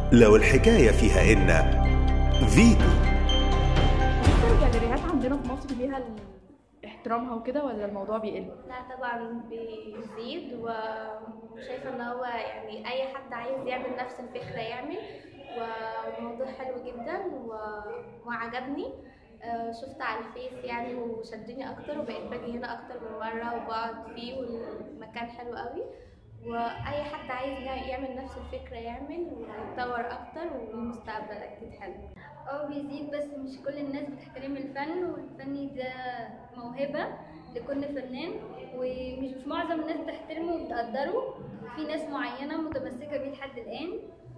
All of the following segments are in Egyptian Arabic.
لو الحكاية فيها إن فيتو اكتر الجاليريات عندنا في مصر ليها ال- احترامها وكده ولا الموضوع بيقل؟ لا طبعا بيزيد وشايفة ان هو يعني اي حد عايز يعمل نفس الفكرة يعمل والموضوع حلو جدا و- وعجبني آه، شفت على الفيس يعني وشدني اكتر وبقيت باجي هنا اكتر من مرة وبقعد فيه والمكان حلو قوي واي حد عايز يعمل نفس الفكرة يعمل ويتطور اكتر والمستقبل اكيد حلو اه بيزيد بس مش كل الناس بتحترم الفن والفن ده موهبة لكل فنان ومش مش معظم الناس بتحترمه وبتقدره في ناس معينة متمسكة بيه لحد الآن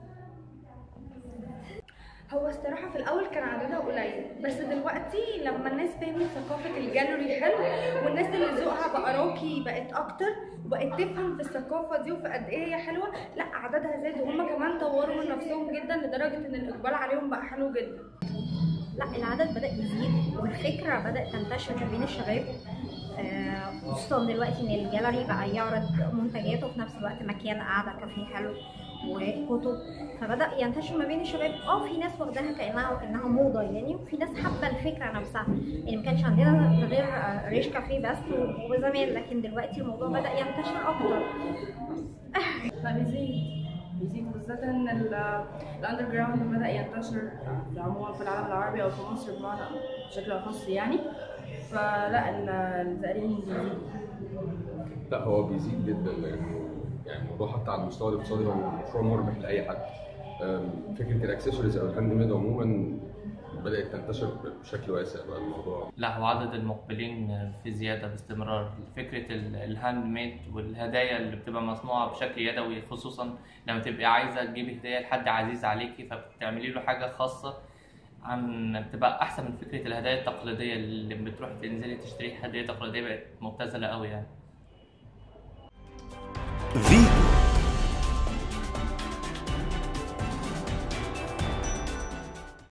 هو الصراحة في الأول كان عددها قليل بس دلوقتي لما الناس فهمت ثقافة الجاليري حلو والناس اللي ذوقها بقى راقي بقت أكتر وبقت تفهم في الثقافة دي وفي قد إيه هي حلوة لا عددها زاد وهم كمان طوروا من نفسهم جدا لدرجة إن الإقبال عليهم بقى حلو جدا لا العدد بدأ يزيد والفكرة بدأت تنتشر ما بين الشباب آه، خصوصا دلوقتي ان الجاليري بقى يعرض منتجاته وفي نفس الوقت مكان قاعدة كافيه حلو وكتب فبدأ ينتشر ما بين الشباب اه في ناس واخداها كأنها كأنها موضة يعني وفي ناس حابة الفكرة نفسها يعني ما كانش عندنا غير آه، ريش كافيه بس وزمان لكن دلوقتي الموضوع بدأ ينتشر أكتر لا بيزيد بيزيد بالذات ان الاندر جراوند بدا ينتشر في عموما في العالم العربي او في مصر بمعنى بشكل اخص يعني فلا ال- الزائرين بيزيدوا لا هو بيزيد جدا لانه يعني الموضوع حتى على المستوى الاقتصادي هو مشروع مربح لاي حد أم، فكره الاكسسوارز او الهاند ميد عموما بدات تنتشر بشكل واسع بقى الموضوع لا هو عدد المقبلين في زيادة باستمرار فكرة ال- الهاند ميد والهدايا اللي بتبقى مصنوعة بشكل يدوي خصوصا لما تبقي عايزة تجيبي هدية لحد عزيز عليكي فبتعملي له حاجة خاصة عن بتبقى أحسن من فكرة الهدايا التقليدية اللي بتروح تنزلي تشتري هدية تقليدية بقت مبتذلة قوي يعني فيتو